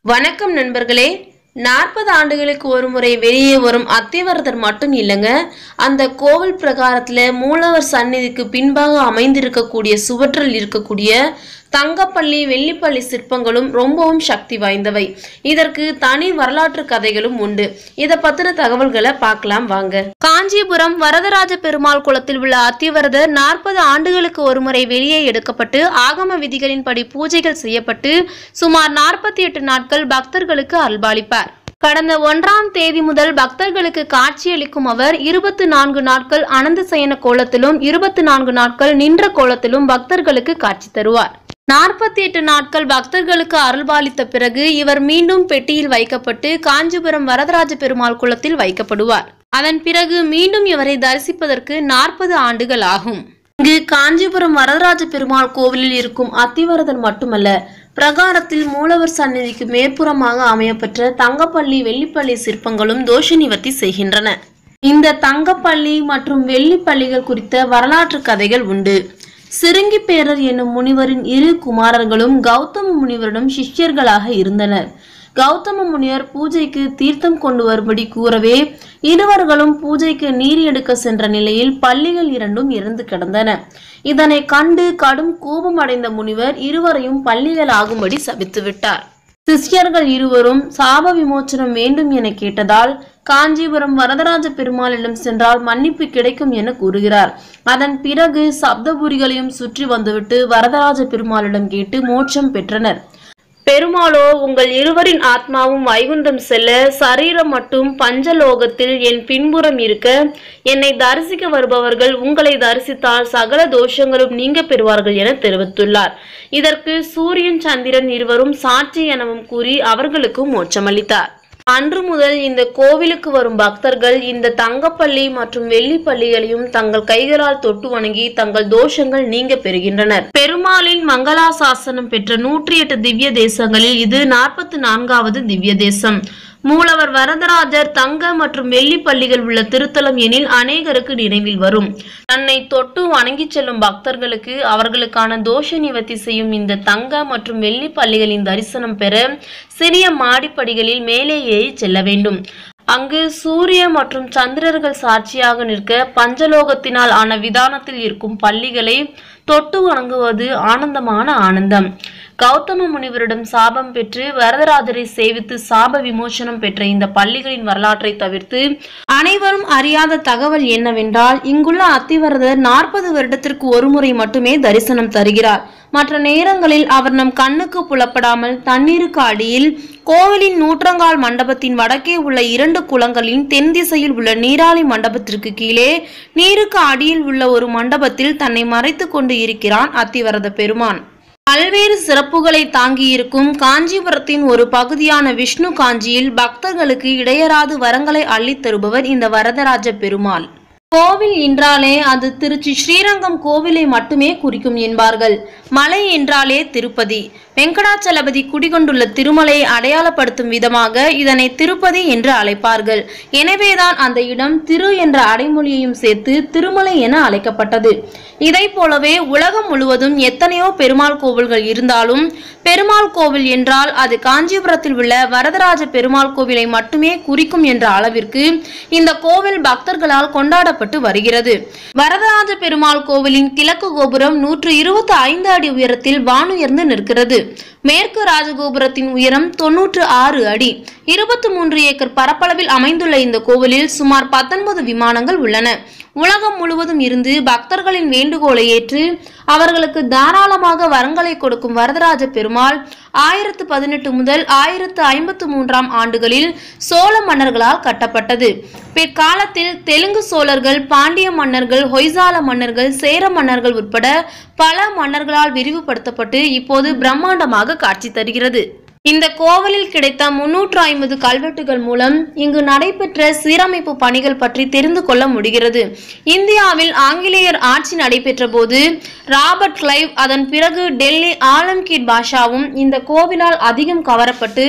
வணக்கம் நண்பர்களே நாற்பது ஆண்டுகளுக்கு ஒரு முறை வெளியே வரும் அத்திவரதர் மட்டும் இல்லைங்க அந்த கோவில் பிரகாரத்தில் மூலவர் சந்நிதிக்கு பின்பாக அமைந்திருக்கக்கூடிய சுவற்றில் இருக்கக்கூடிய தங்கப்பள்ளி வெள்ளிப்பள்ளி சிற்பங்களும் ரொம்பவும் சக்தி வாய்ந்தவை இதற்கு தனி வரலாற்று கதைகளும் உண்டு இதை பத்தின தகவல்களை பார்க்கலாம் வாங்க காஞ்சிபுரம் வரதராஜ பெருமாள் குளத்தில் உள்ள அத்திவரதர் நாற்பது ஆண்டுகளுக்கு ஒருமுறை வெளியே எடுக்கப்பட்டு ஆகம விதிகளின்படி பூஜைகள் செய்யப்பட்டு சுமார் நாற்பத்தி எட்டு நாட்கள் பக்தர்களுக்கு அல்பாளிப்பார் கடந்த ஒன்றாம் தேதி முதல் பக்தர்களுக்கு காட்சியளிக்கும் அவர் இருபத்தி நான்கு நாட்கள் அனந்த சயன கோலத்திலும் இருபத்தி நான்கு நாட்கள் நின்ற கோலத்திலும் பக்தர்களுக்கு காட்சி தருவார் நாற்பத்தி எட்டு நாட்கள் பக்தர்களுக்கு அருள்பாலித்த பிறகு இவர் மீண்டும் பெட்டியில் வைக்கப்பட்டு காஞ்சிபுரம் வரதராஜ பெருமாள் குளத்தில் வைக்கப்படுவார் அதன் பிறகு மீண்டும் இவரை தரிசிப்பதற்கு நாற்பது ஆண்டுகள் ஆகும் இங்கு காஞ்சிபுரம் வரதராஜ பெருமாள் கோவிலில் இருக்கும் அத்திவரதர் மட்டுமல்ல பிரகாரத்தில் மூலவர் சந்நிதிக்கு மேற்புறமாக அமையப்பெற்ற தங்கப்பள்ளி வெள்ளிப்பள்ளி சிற்பங்களும் தோஷ நிவர்த்தி செய்கின்றன இந்த தங்கப்பள்ளி மற்றும் வெள்ளிப்பள்ளிகள் குறித்த வரலாற்று கதைகள் உண்டு சிறுங்கி பேரர் என்னும் முனிவரின் இரு குமாரர்களும் கௌதம முனிவரிடம் சிஷ்யர்களாக இருந்தனர் கௌதம முனிவர் பூஜைக்கு தீர்த்தம் கொண்டு வரும்படி கூறவே இருவர்களும் பூஜைக்கு நீர் எடுக்க சென்ற நிலையில் பள்ளிகள் இரண்டும் இறந்து கிடந்தன இதனை கண்டு கடும் கோபம் அடைந்த முனிவர் இருவரையும் பள்ளிகள் ஆகும்படி சபித்து விட்டார் சிஷ்யர்கள் இருவரும் சாப விமோச்சனம் வேண்டும் என கேட்டதால் காஞ்சிபுரம் வரதராஜ பெருமாளிடம் சென்றால் மன்னிப்பு கிடைக்கும் என கூறுகிறார் அதன் பிறகு சப்தபுரிகளையும் சுற்றி வந்துவிட்டு வரதராஜ பெருமாளிடம் கேட்டு மோட்சம் பெற்றனர் பெருமாளோ உங்கள் இருவரின் ஆத்மாவும் வைகுண்டம் செல்ல சரீரம் மட்டும் பஞ்சலோகத்தில் என் பின்புறம் இருக்க என்னை தரிசிக்க வருபவர்கள் உங்களை தரிசித்தால் சகல தோஷங்களும் நீங்க பெறுவார்கள் என தெரிவித்துள்ளார் இதற்கு சூரியன் சந்திரன் இருவரும் சாட்சி எனவும் கூறி அவர்களுக்கும் மோட்சமளித்தார் அன்று முதல் இந்த கோவிலுக்கு வரும் பக்தர்கள் இந்த தங்கப்பள்ளி மற்றும் வெள்ளிப்பள்ளிகளையும் தங்கள் கைகளால் தொட்டு வணங்கி தங்கள் தோஷங்கள் நீங்க பெறுகின்றனர் பெருமாளின் மங்களாசாசனம் பெற்ற நூற்றி எட்டு திவ்ய தேசங்களில் இது நாற்பத்தி நான்காவது திவ்ய தேசம் மூலவர் வரதராஜர் தங்க மற்றும் வெள்ளி பள்ளிகள் உள்ள திருத்தலம் எனில் அநேகருக்கு நினைவில் வரும் தன்னை தொட்டு வணங்கிச் செல்லும் பக்தர்களுக்கு அவர்களுக்கான தோஷ நிவர்த்தி செய்யும் இந்த தங்க மற்றும் வெள்ளி பள்ளிகளின் தரிசனம் பெற சிறிய மாடிப்படிகளில் மேலே ஏறி செல்ல வேண்டும் அங்கு சூரிய மற்றும் சந்திரர்கள் சாட்சியாக நிற்க பஞ்சலோகத்தினால் ஆன விதானத்தில் இருக்கும் பள்ளிகளை தொட்டு வணங்குவது ஆனந்தமான ஆனந்தம் கௌதம முனிவரிடம் சாபம் பெற்று வரதராஜரை சேவித்து சாப விமோசனம் பெற்ற இந்த பள்ளிகளின் வரலாற்றை தவிர்த்து அனைவரும் அறியாத தகவல் என்னவென்றால் இங்குள்ள அத்திவரதர் நாற்பது வருடத்திற்கு ஒருமுறை மட்டுமே தரிசனம் தருகிறார் மற்ற நேரங்களில் அவர் நம் கண்ணுக்கு புலப்படாமல் தண்ணீருக்கு அடியில் கோவிலின் நூற்றங்கால் மண்டபத்தின் வடக்கே உள்ள இரண்டு குளங்களின் தென் திசையில் உள்ள நீராளி மண்டபத்திற்கு கீழே நீருக்கு அடியில் உள்ள ஒரு மண்டபத்தில் தன்னை மறைத்து கொண்டு இருக்கிறான் அத்திவரத பெருமான் பல்வேறு சிறப்புகளை தாங்கியிருக்கும் காஞ்சிபுரத்தின் ஒரு பகுதியான விஷ்ணு காஞ்சியில் பக்தர்களுக்கு இடையராது வரங்களை அள்ளித் தருபவர் இந்த வரதராஜ பெருமாள் கோவில் என்றாலே அது திருச்சி ஸ்ரீரங்கம் கோவிலை மட்டுமே குறிக்கும் என்பார்கள் மலை என்றாலே திருப்பதி வெங்கடாச்சலபதி குடிகொண்டுள்ள திருமலையை அடையாளப்படுத்தும் விதமாக இதனை திருப்பதி என்று அழைப்பார்கள் எனவேதான் அந்த இடம் திரு என்ற அடைமொழியையும் சேர்த்து திருமலை என அழைக்கப்பட்டது இதை போலவே உலகம் முழுவதும் எத்தனையோ பெருமாள் கோவில்கள் இருந்தாலும் பெருமாள் கோவில் என்றால் அது காஞ்சிபுரத்தில் உள்ள வரதராஜ பெருமாள் கோவிலை மட்டுமே குறிக்கும் என்ற அளவிற்கு இந்த கோவில் பக்தர்களால் கொண்டாடப்பட்டு வருகிறது வரதராஜ பெருமாள் கோவிலின் கிழக்கு கோபுரம் நூற்று இருபத்தி ஐந்து அடி உயரத்தில் வானுயர்ந்து நிற்கிறது மேற்கு ராஜகோபுரத்தின் உயரம் தொன்னூற்று ஆறு அடி இருபத்தி மூன்று ஏக்கர் பரப்பளவில் அமைந்துள்ள இந்த கோவிலில் சுமார் பத்தொன்பது விமானங்கள் உள்ளன உலகம் முழுவதும் இருந்து பக்தர்களின் வேண்டுகோளை ஏற்று அவர்களுக்கு தாராளமாக வரங்களை கொடுக்கும் வரதராஜ பெருமாள் ஆயிரத்து பதினெட்டு முதல் ஆயிரத்து ஐம்பத்து மூன்றாம் ஆண்டுகளில் சோழ மன்னர்களால் கட்டப்பட்டது பிற்காலத்தில் தெலுங்கு சோழர்கள் பாண்டிய மன்னர்கள் ஹொய்சால மன்னர்கள் சேர மன்னர்கள் உட்பட பல மன்னர்களால் விரிவுபடுத்தப்பட்டு இப்போது பிரம்மாண்டமாக காட்சி தருகிறது இந்த கோவிலில் கிடைத்த முன்னூற்று ஐம்பது கல்வெட்டுகள் மூலம் இங்கு நடைபெற்ற சீரமைப்பு பணிகள் பற்றி தெரிந்து கொள்ள முடிகிறது இந்தியாவில் ஆங்கிலேயர் ஆட்சி நடைபெற்ற போது ராபர்ட் கிளைவ் அதன் பிறகு டெல்லி ஆலம்கீர் பாஷாவும் இந்த கோவிலால் அதிகம் கவரப்பட்டு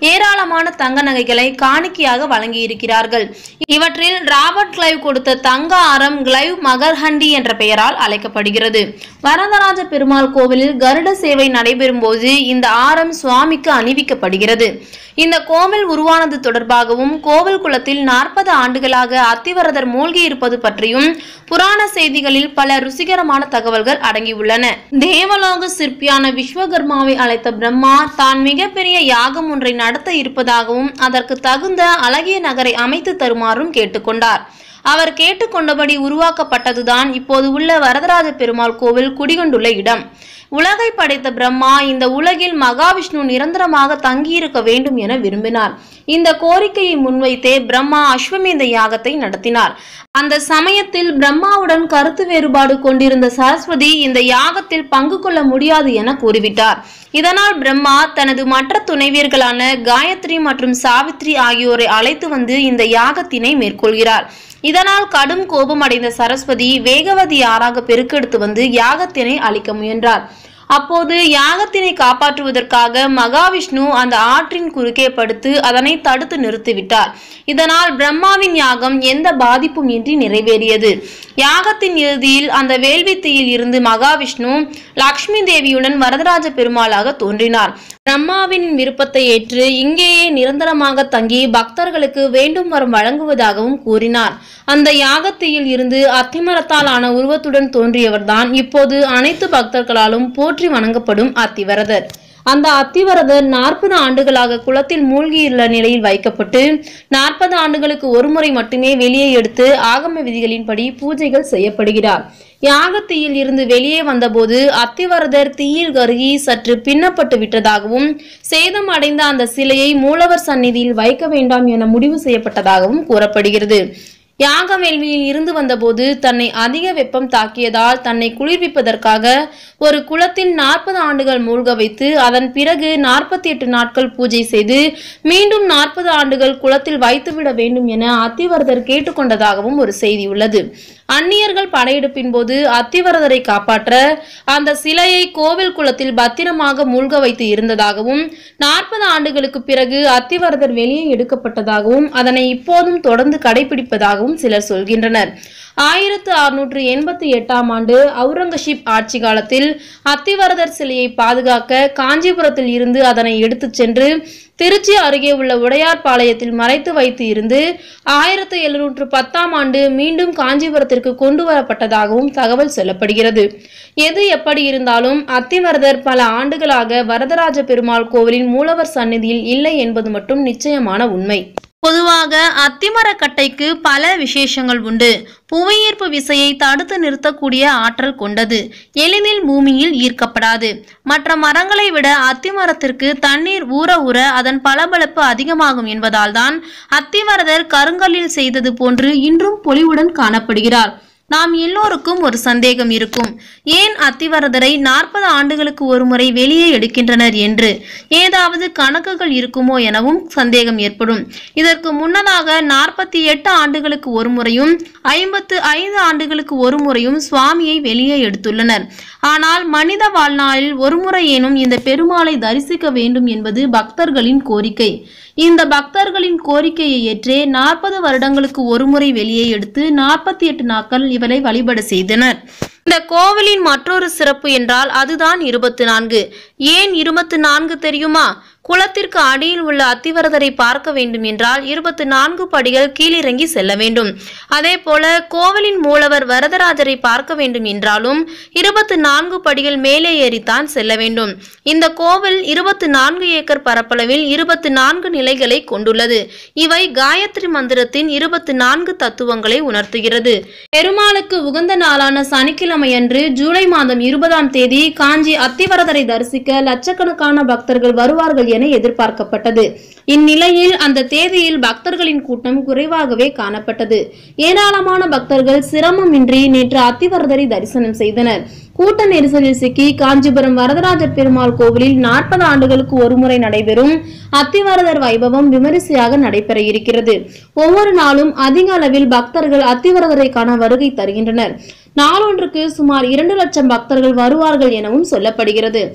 ஏராளமான தங்க நகைகளை காணிக்கையாக வழங்கியிருக்கிறார்கள் இவற்றில் ராபர்ட் கிளைவ் கொடுத்த தங்க ஆரம் கிளைவ் மகர்ஹண்டி என்ற பெயரால் அழைக்கப்படுகிறது வரதராஜ பெருமாள் கோவிலில் கருட சேவை நடைபெறும் போது இந்த ஆரம் சுவாமிக்கு அணிவிக்கப்படுகிறது இந்த கோவில் உருவானது தொடர்பாகவும் கோவில் குளத்தில் நாற்பது ஆண்டுகளாக அத்திவரதர் மூழ்கி இருப்பது பற்றியும் புராண செய்திகளில் பல ருசிகரமான தகவல்கள் அடங்கியுள்ளன தேவலோக சிற்பியான விஸ்வகர்மாவை அழைத்த பிரம்மா தான் மிகப்பெரிய யாகம் ஒன்றை நடத்த இருப்பதாகவும் அதற்கு தகுந்த அழகிய நகரை அமைத்து தருமாறும் கேட்டுக்கொண்டார் அவர் கேட்டுக்கொண்டபடி உருவாக்கப்பட்டதுதான் இப்போது உள்ள வரதராஜ பெருமாள் கோவில் குடிகொண்டுள்ள இடம் உலகை படைத்த பிரம்மா இந்த உலகில் மகாவிஷ்ணு நிரந்தரமாக தங்கியிருக்க வேண்டும் என விரும்பினார் இந்த கோரிக்கையை முன்வைத்தே பிரம்மா அஸ்வமேத யாகத்தை நடத்தினார் அந்த சமயத்தில் பிரம்மாவுடன் கருத்து வேறுபாடு கொண்டிருந்த சரஸ்வதி இந்த யாகத்தில் பங்கு கொள்ள முடியாது என கூறிவிட்டார் இதனால் பிரம்மா தனது மற்ற துணைவியர்களான காயத்ரி மற்றும் சாவித்ரி ஆகியோரை அழைத்து வந்து இந்த யாகத்தினை மேற்கொள்கிறார் இதனால் கடும் கோபமடைந்த சரஸ்வதி வேகவதி ஆறாக பெருக்கெடுத்து வந்து யாகத்தினை அழிக்க முயன்றார் அப்போது யாகத்தினை காப்பாற்றுவதற்காக மகாவிஷ்ணு அந்த ஆற்றின் குறுக்கே படுத்து அதனை தடுத்து நிறுத்திவிட்டார் இதனால் பிரம்மாவின் யாகம் எந்த பாதிப்பும் இன்றி நிறைவேறியது யாகத்தின் இறுதியில் அந்த வேள்வித்தீயில் இருந்து மகாவிஷ்ணு லக்ஷ்மி தேவியுடன் வரதராஜ பெருமாளாக தோன்றினார் பிரம்மாவின் விருப்பத்தை ஏற்று இங்கேயே நிரந்தரமாக தங்கி பக்தர்களுக்கு வேண்டும் வரம் வழங்குவதாகவும் கூறினார் அந்த யாகத்தியில் இருந்து அத்திமரத்தால் ஆன உருவத்துடன் தோன்றியவர்தான் இப்போது அனைத்து பக்தர்களாலும் போற்றி வணங்கப்படும் அத்திவரதர் அந்த அத்திவரதர் நாற்பது ஆண்டுகளாக குளத்தில் மூழ்கியுள்ள நிலையில் வைக்கப்பட்டு நாற்பது ஆண்டுகளுக்கு ஒருமுறை மட்டுமே வெளியே எடுத்து ஆகம விதிகளின்படி பூஜைகள் செய்யப்படுகிறார் யாகத்தீயில் இருந்து வெளியே வந்தபோது அத்திவரதர் தீயில் கருகி சற்று பின்னப்பட்டு விட்டதாகவும் சேதம் அடைந்த அந்த சிலையை மூலவர் சந்நிதியில் வைக்க வேண்டாம் என முடிவு செய்யப்பட்டதாகவும் கூறப்படுகிறது யாக வேள்வியில் இருந்து வந்தபோது தன்னை அதிக வெப்பம் தாக்கியதால் தன்னை குளிர்விப்பதற்காக ஒரு குளத்தில் நாற்பது ஆண்டுகள் மூழ்க வைத்து அதன் பிறகு நாற்பத்தி எட்டு நாட்கள் பூஜை செய்து மீண்டும் நாற்பது ஆண்டுகள் குளத்தில் வைத்துவிட வேண்டும் என அத்திவரதர் கேட்டுக்கொண்டதாகவும் ஒரு செய்தி உள்ளது அந்நியர்கள் படையெடுப்பின் போது அத்திவரதரை காப்பாற்ற அந்த சிலையை கோவில் குளத்தில் பத்திரமாக மூழ்க வைத்து இருந்ததாகவும் நாற்பது ஆண்டுகளுக்கு பிறகு அத்திவரதர் வெளியே எடுக்கப்பட்டதாகவும் அதனை இப்போதும் தொடர்ந்து கடைபிடிப்பதாகவும் சிலர் சொல்கின்றனர் ஆயிரத்து அறுநூற்று எண்பத்தி எட்டாம் ஆண்டு அவுரங்கசீப் ஆட்சி காலத்தில் அத்திவரதர் சிலையை பாதுகாக்க காஞ்சிபுரத்தில் இருந்து அதனை எடுத்துச் சென்று திருச்சி அருகே உள்ள உடையார்பாளையத்தில் மறைத்து வைத்து இருந்து ஆயிரத்து எழுநூற்று பத்தாம் ஆண்டு மீண்டும் காஞ்சிபுரத்திற்கு கொண்டு வரப்பட்டதாகவும் தகவல் சொல்லப்படுகிறது எது எப்படி இருந்தாலும் அத்திவரதர் பல ஆண்டுகளாக வரதராஜ பெருமாள் கோவிலின் மூலவர் சந்நிதியில் இல்லை என்பது மட்டும் நிச்சயமான உண்மை பொதுவாக அத்திமரக்கட்டைக்கு பல விசேஷங்கள் உண்டு புவியீர்ப்பு விசையை தடுத்து நிறுத்தக்கூடிய ஆற்றல் கொண்டது எளிதில் பூமியில் ஈர்க்கப்படாது மற்ற மரங்களை விட அத்திமரத்திற்கு தண்ணீர் ஊற ஊற அதன் பளபளப்பு அதிகமாகும் என்பதால்தான் அத்திவரதர் கருங்கல்லில் செய்தது போன்று இன்றும் பொலிவுடன் காணப்படுகிறார் நாம் எல்லோருக்கும் ஒரு சந்தேகம் இருக்கும் ஏன் அத்திவரதரை நாற்பது ஆண்டுகளுக்கு ஒருமுறை வெளியே எடுக்கின்றனர் என்று ஏதாவது கணக்குகள் இருக்குமோ எனவும் சந்தேகம் ஏற்படும் இதற்கு முன்னதாக நாற்பத்தி எட்டு ஆண்டுகளுக்கு ஒரு முறையும் ஐம்பத்து ஐந்து ஆண்டுகளுக்கு ஒரு முறையும் சுவாமியை வெளியே எடுத்துள்ளனர் ஆனால் மனித வாழ்நாளில் ஒரு முறையேனும் இந்த பெருமாளை தரிசிக்க வேண்டும் என்பது பக்தர்களின் கோரிக்கை இந்த பக்தர்களின் கோரிக்கையை ஏற்றே நாற்பது வருடங்களுக்கு ஒருமுறை வெளியே எடுத்து நாற்பத்தி எட்டு நாட்கள் இவரை வழிபட செய்தனர் இந்த கோவிலின் மற்றொரு சிறப்பு என்றால் அதுதான் இருபத்தி நான்கு ஏன் இருபத்தி நான்கு தெரியுமா குளத்திற்கு அடியில் உள்ள அத்திவரதரை பார்க்க வேண்டும் என்றால் இருபத்தி நான்கு படிகள் கீழிறங்கி செல்ல வேண்டும் அதே போல கோவிலின் மூலவர் வரதராஜரை பார்க்க வேண்டும் என்றாலும் இருபத்தி நான்கு படிகள் மேலே ஏறித்தான் செல்ல வேண்டும் இந்த கோவில் இருபத்தி நான்கு ஏக்கர் பரப்பளவில் இருபத்தி நான்கு நிலைகளை கொண்டுள்ளது இவை காயத்ரி மந்திரத்தின் இருபத்தி நான்கு தத்துவங்களை உணர்த்துகிறது பெருமாளுக்கு உகந்த நாளான சனிக்கிழமையன்று ஜூலை மாதம் இருபதாம் தேதி காஞ்சி அத்திவரதரை தரிசிக்க லட்சக்கணக்கான பக்தர்கள் வருவார்கள் என எதிர்பார்க்கப்பட்டது இந்நிலையில் அந்த தேதியில் பக்தர்களின் கூட்டம் குறைவாகவே காணப்பட்டது ஏராளமான பக்தர்கள் சிரமமின்றி நேற்று அத்திவரதரை தரிசனம் செய்தனர் கூட்ட நெரிசலில் சிக்கி காஞ்சிபுரம் வரதராஜர் பெருமாள் கோவிலில் நாற்பது ஆண்டுகளுக்கு ஒருமுறை நடைபெறும் அத்திவரதர் வைபவம் விமரிசையாக நடைபெற இருக்கிறது ஒவ்வொரு நாளும் அதிக அளவில் பக்தர்கள் அத்திவரதரை காண வருகை தருகின்றனர் நாளொன்றுக்கு சுமார் இரண்டு லட்சம் பக்தர்கள் வருவார்கள் எனவும் சொல்லப்படுகிறது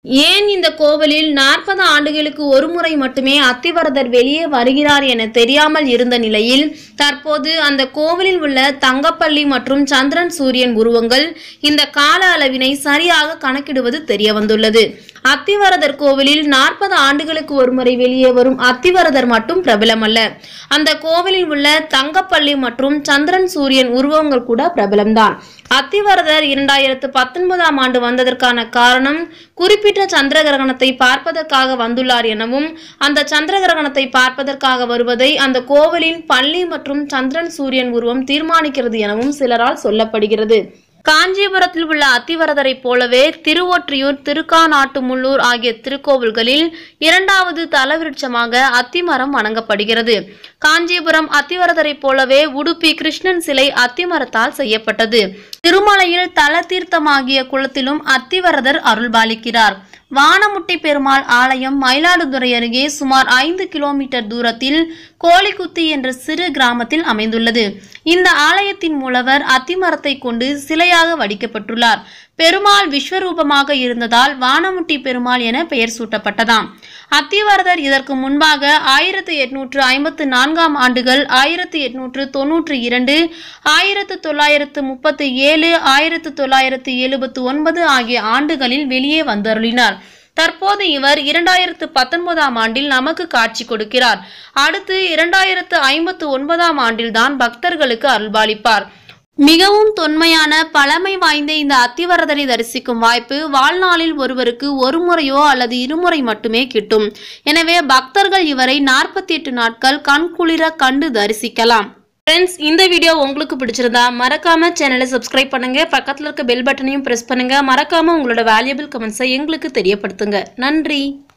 ஏன் இந்த கோவிலில் நாற்பது ஆண்டுகளுக்கு ஒரு முறை மட்டுமே அத்திவரதர் வெளியே வருகிறார் என தெரியாமல் இருந்த நிலையில் தற்போது அந்த கோவிலில் உள்ள தங்கப்பள்ளி மற்றும் சந்திரன் சூரியன் உருவங்கள் இந்த கால அளவினை சரியாக கணக்கிடுவது தெரிய வந்துள்ளது அத்திவரதர் கோவிலில் நாற்பது ஆண்டுகளுக்கு ஒருமுறை வெளியே வரும் அத்திவரதர் மட்டும் பிரபலமல்ல அந்த கோவிலில் உள்ள தங்கப்பள்ளி மற்றும் சந்திரன் சூரியன் உருவங்கள் கூட பிரபலம்தான் அத்திவரதர் இரண்டாயிரத்து பத்தொன்பதாம் ஆண்டு வந்ததற்கான காரணம் குறிப்பிட்ட சந்திர கிரகணத்தை பார்ப்பதற்காக வந்துள்ளார் எனவும் அந்த சந்திர கிரகணத்தை பார்ப்பதற்காக வருவதை அந்த கோவிலின் பள்ளி மற்றும் சந்திரன் சூரியன் உருவம் தீர்மானிக்கிறது எனவும் சிலரால் சொல்லப்படுகிறது காஞ்சிபுரத்தில் உள்ள அத்திவரதரைப் போலவே திருவொற்றியூர் திருக்காநாட்டுமுள்ளூர் ஆகிய திருக்கோவில்களில் இரண்டாவது தலவிருட்சமாக அத்திமரம் வணங்கப்படுகிறது காஞ்சிபுரம் அத்திவரதரைப் போலவே உடுப்பி கிருஷ்ணன் சிலை அத்திமரத்தால் செய்யப்பட்டது திருமலையில் தல தீர்த்தமாகிய குளத்திலும் அத்திவரதர் அருள்பாலிக்கிறார் வானமுட்டி பெருமாள் ஆலயம் மயிலாடுதுறை அருகே சுமார் ஐந்து கிலோமீட்டர் தூரத்தில் கோழிக்குத்தி என்ற சிறு கிராமத்தில் அமைந்துள்ளது இந்த ஆலயத்தின் மூலவர் அத்திமரத்தை கொண்டு சிலையாக வடிக்கப்பட்டுள்ளார் பெருமாள் விஸ்வரூபமாக இருந்ததால் வானமுட்டி பெருமாள் என பெயர் சூட்டப்பட்டதாம் அத்திவரதர் இதற்கு முன்பாக ஆயிரத்து எட்நூற்று ஐம்பத்து நான்காம் ஆண்டுகள் ஆயிரத்து எட்நூற்று தொன்னூற்று இரண்டு ஆயிரத்து தொள்ளாயிரத்து முப்பத்து ஏழு ஆயிரத்து தொள்ளாயிரத்து எழுபத்து ஒன்பது ஆகிய ஆண்டுகளில் வெளியே வந்தருளினார் தற்போது இவர் இரண்டாயிரத்து பத்தொன்பதாம் ஆண்டில் நமக்கு காட்சி கொடுக்கிறார் அடுத்து இரண்டாயிரத்து ஐம்பத்து ஒன்பதாம் ஆண்டில்தான் பக்தர்களுக்கு அருள்பாலிப்பார் மிகவும் தொன்மையான பழமை வாய்ந்த இந்த அத்திவரதரை தரிசிக்கும் வாய்ப்பு வாழ்நாளில் ஒருவருக்கு ஒரு முறையோ அல்லது இருமுறை மட்டுமே கிட்டும் எனவே பக்தர்கள் இவரை நாற்பத்தி எட்டு நாட்கள் கண்குளிர கண்டு தரிசிக்கலாம் ஃப்ரெண்ட்ஸ் இந்த வீடியோ உங்களுக்கு பிடிச்சிருந்தா மறக்காம சேனலை சப்ஸ்கிரைப் பண்ணுங்க பக்கத்தில் இருக்க பெல் பட்டனையும் பிரஸ் பண்ணுங்க மறக்காம உங்களோட வேல்யூபிள் கமெண்ட்ஸை எங்களுக்கு தெரியப்படுத்துங்க நன்றி